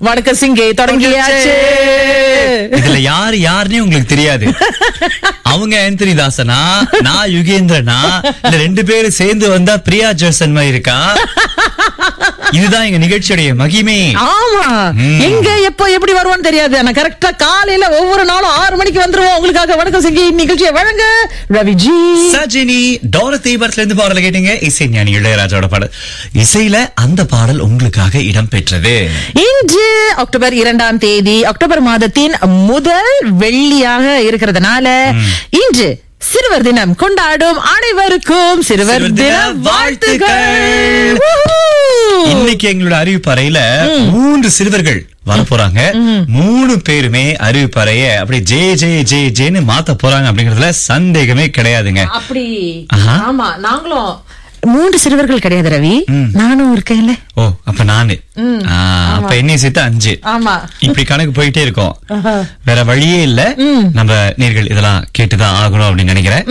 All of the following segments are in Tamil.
வணக்கம் சிங்கே தொடங்கியாச்சு இதுல யாரு யாருன்னே உங்களுக்கு தெரியாது அவங்க ஆந்தனி தாசனா நான் யுகேந்திரனா இந்த ரெண்டு பேரும் சேர்ந்து வந்தா பிரியா ஜெர்சன் மாதிரி இருக்கா இதுதான் எங்க நிகழ்ச்சியுடைய மகிமை ஆமா எங்க எப்போ எப்படி வருவான்னு தெரியாது ஆனா கரெக்டா காலையில ஒவ்வொரு நாளும் ஆறு மணிக்கு வந்துருவோம் உங்களுக்காக வணக்கம் சிங்கே நிகழ்ச்சியை வழங்க ரவிஜி சஜினி டோரத்தி படத்துல இருந்து பாடல கேட்டீங்க இசை ஞானி இளையராஜோட பாடல் இசையில அந்த பாடல் உங்களுக்காக இடம் பெற்றது இன்று அக்டோபர் இரண்டாம் தேதி அக்டோபர் மாதத்தின் முதல் வெள்ளியாக இருக்கிறதுனால இன்று சிறுவர் தினம் கொண்டாடும் அனைவருக்கும் சிறுவர் சிறுவர் தின தின வாழ்த்துக்கள் வாழ்த்துக்கள். Woohoo! இன்னைக்கு எங்களோட அறிவிப்பறையில மூன்று சிறுவர்கள் வர போறாங்க மூணு பேருமே அறிவிப்பறைய அப்படியே ஜே ஜே ஜே ஜேன்னு மாத்த போறாங்க அப்படிங்கறதுல சந்தேகமே கிடையாதுங்க அப்படி ஆஹா. ஆமா நாங்களும் மூன்று சிறுவர்கள் கிடையாது ரவி நானும் இருக்கேன்ல ஓ அப்ப நானு ஆ, அப்ப என்னைய சேர்த்து அஞ்சு ஆமா இப்படி கணக்கு போயிட்டே இருக்கோம் ஆஹா. வேற வழியே இல்ல நம்ம நேர்கள் இதெல்லாம் கேட்டுதான் ஆகணும் அப்படின்னு நினைக்கிறேன்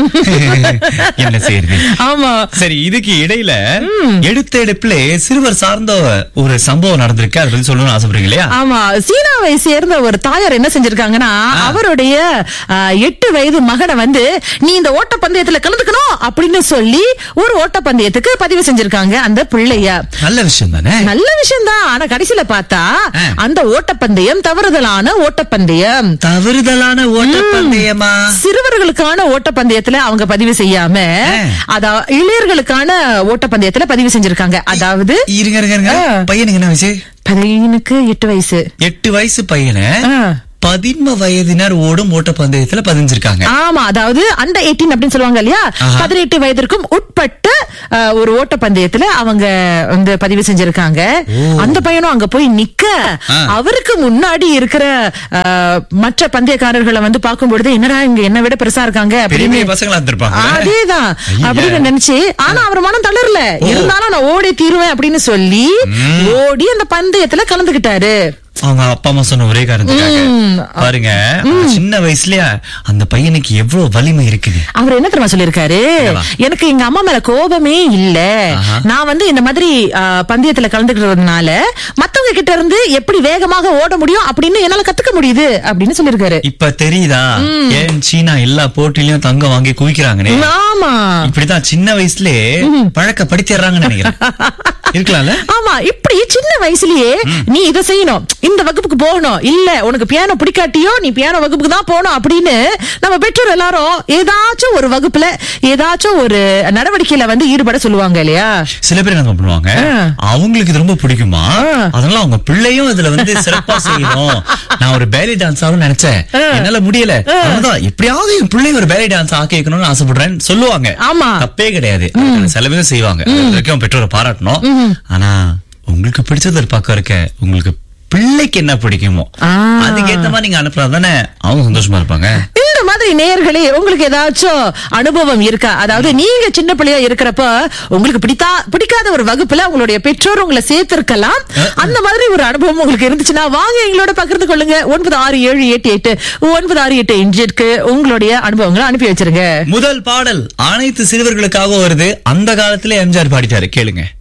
என்ன செய்யுது ஆமா சரி இதுக்கு இடையில எடுத்த எடுப்புல சிறுவர் சார்ந்த ஒரு சம்பவம் நடந்திருக்கு அதை பத்தி சொல்லணும்னு ஆசைப்படுறீங்க இல்லையா ஆமா சீனாவை சேர்ந்த ஒரு தாயார் என்ன செஞ்சிருக்காங்கன்னா அவருடைய ஆ, எட்டு வயது மகனை வந்து நீ இந்த ஓட்டப்பந்தயத்துல கலந்துக்கணும் அப்படின்னு சொல்லி ஒரு ஓட்டப்பந்தயத்துக்கு பதிவு செஞ்சிருக்காங்க அந்த பிள்ளைய நல்ல விஷயம் தானே நல்ல விஷயம் தான் ஆனா கடைசியில பார்த்தா ஆ. அந்த ஓட்டப்பந்தயம் தவறுதலான ஓட்டப்பந்தயம் தவறுதலான ஓட்டப்பந்தயமா சிறுவர்களுக்கான ஓட்டப்பந்தயத்துல அவங்க பதிவு செய்யாம ஆ. அதா இளையர்களுக்கான ஓட்டப்பந்தயத்துல பதிவு செஞ்சிருக்காங்க அதாவது இருங்க இருங்க இருங்க ஆ. பையனுக்கு என்ன வயசு பையனுக்கு எட்டு வயசு எட்டு வயசு பையனை ஆ. பதின்ம வயதினர் ஓடும் ஓட்டப்பந்தயத்துல பதிஞ்சிருக்காங்க ஆமா அதாவது அண்டர் 18 அப்படின்னு சொல்லுவாங்க இல்லையா ஆஹா. பதினெட்டு வயதிற்கும் உட்பட்ட அஹ், ஒரு ஓட்டப்பந்தயத்துல அவங்க வந்து பதிவு செஞ்சிருக்காங்க அந்த பையனும் அங்க போய் நிக்க ஆ. அவருக்கு முன்னாடி இருக்கிற அஹ், மற்ற பந்தயக்காரர்களை வந்து பார்க்கும் பொழுது என்னடா இங்க என்ன விட பெருசா இருக்காங்க பெரிய அப்படின்னு பெரிய பசங்களா இருந்திருப்பாங்க அதேதான் ஐயா. அப்படின்னு நினைச்சு ஆனா அவர் மனம் தளரல இருந்தாலும் நான் ஓடி தீருவேன் அப்படின்னு சொல்லி ஓடி அந்த பந்தயத்துல கலந்துகிட்டாரு அவங்க அப்பா அம்மா சொன்ன ஒரே காரணத்துக்காக ம். பாருங்க சின்ன வயசுலயா அந்த பையனுக்கு எவ்வளவு வலிமை இருக்குது அவர் என்ன தெரியுமா சொல்லிருக்காரு என்னவா? எனக்கு எங்க அம்மா மேல கோபமே இல்ல ஆஹா. நான் வந்து இந்த மாதிரி ஆ, பந்தயத்துல கலந்துக்கிறதுனால மத்தவங்க கிட்ட இருந்து எப்படி வேகமாக ஓட முடியும் அப்படின்னு என்னால கத்துக்க முடியுது அப்படின்னு சொல்லிருக்காரு இப்ப தெரியுதா ஏன் சீனா எல்லா போட்டியிலயும் தங்கம் வாங்கி குவிக்கிறாங்கன்னு ஆமா இப்படிதான் சின்ன வயசுலயே பழக்கப்படுத்திடுறாங்கன்னு நினைக்கிறேன் இருக்கலாம்ல ஆமா இப்படி சின்ன வயசுலயே நீ இதை செய்யணும் இந்த வகுப்புக்கு போகணும் இல்ல உனக்கு பியானோ பிடிக்காட்டியோ நீ பியானோ வகுப்புக்கு தான் போகணும் அப்படின்னு நம்ம பெற்றோர் எல்லாரும் ஏதாச்சும் ஒரு வகுப்புல ஏதாச்சும் ஒரு நடவடிக்கையில வந்து ஈடுபட சொல்லுவாங்க இல்லையா சில பேர் என்ன பண்ணுவாங்க அவங்களுக்கு இது ரொம்ப பிடிக்குமா அதனால அவங்க பிள்ளையும் இதுல வந்து சிறப்பா செய்யணும் நான் ஒரு பேலி டான்ஸ் ஆகணும்னு நினைச்சேன் என்னால முடியல அதனால எப்படியாவது என் பிள்ளை ஒரு பேலி டான்ஸ் ஆக்கி வைக்கணும்னு ஆசைப்படுறேன்னு சொல்லுவாங்க ஆமா. தப்பே கிடையாது அதுக்கான சில பேரும் செய்வாங்க அது வரைக்கும் பெற்றோரை பாராட்டணும் ஆனா உங்களுக்கு பிடிச்சது ஒரு பக்கம் இருக்க உங்களுக்கு பிள்ளைக்கு என்ன பிடிக்குமோ ஆ. அதுக்கேத்த மாதிரி நீங்க அனுப்புறா தானே அவங்க சந்தோஷமா இருப்பாங்க இந்த மாதிரி நேயர்களே உங்களுக்கு ஏதாச்சும் அனுபவம் இருக்கா அதாவது நீங்க சின்ன பிள்ளையா இருக்கிறப்ப உங்களுக்கு பிடித்தா பிடிக்காத ஒரு வகுப்புல உங்களுடைய பெற்றோர் உங்களை சேர்த்திருக்கலாம் அந்த மாதிரி ஒரு அனுபவம் உங்களுக்கு இருந்துச்சுன்னா வாங்க எங்களோட பகிர்ந்து கொள்ளுங்க ஒன்பது ஆறு ஏழு எட்டு எட்டு ஒன்பது ஆறு எட்டு இன்ஜிற்கு உங்களுடைய அனுபவங்களை அனுப்பி வச்சிருங்க முதல் பாடல் அனைத்து சிறுவர்களுக்காக வருது அந்த காலத்துல எம்ஜிஆர் பாடிட்டாரு கேளுங்க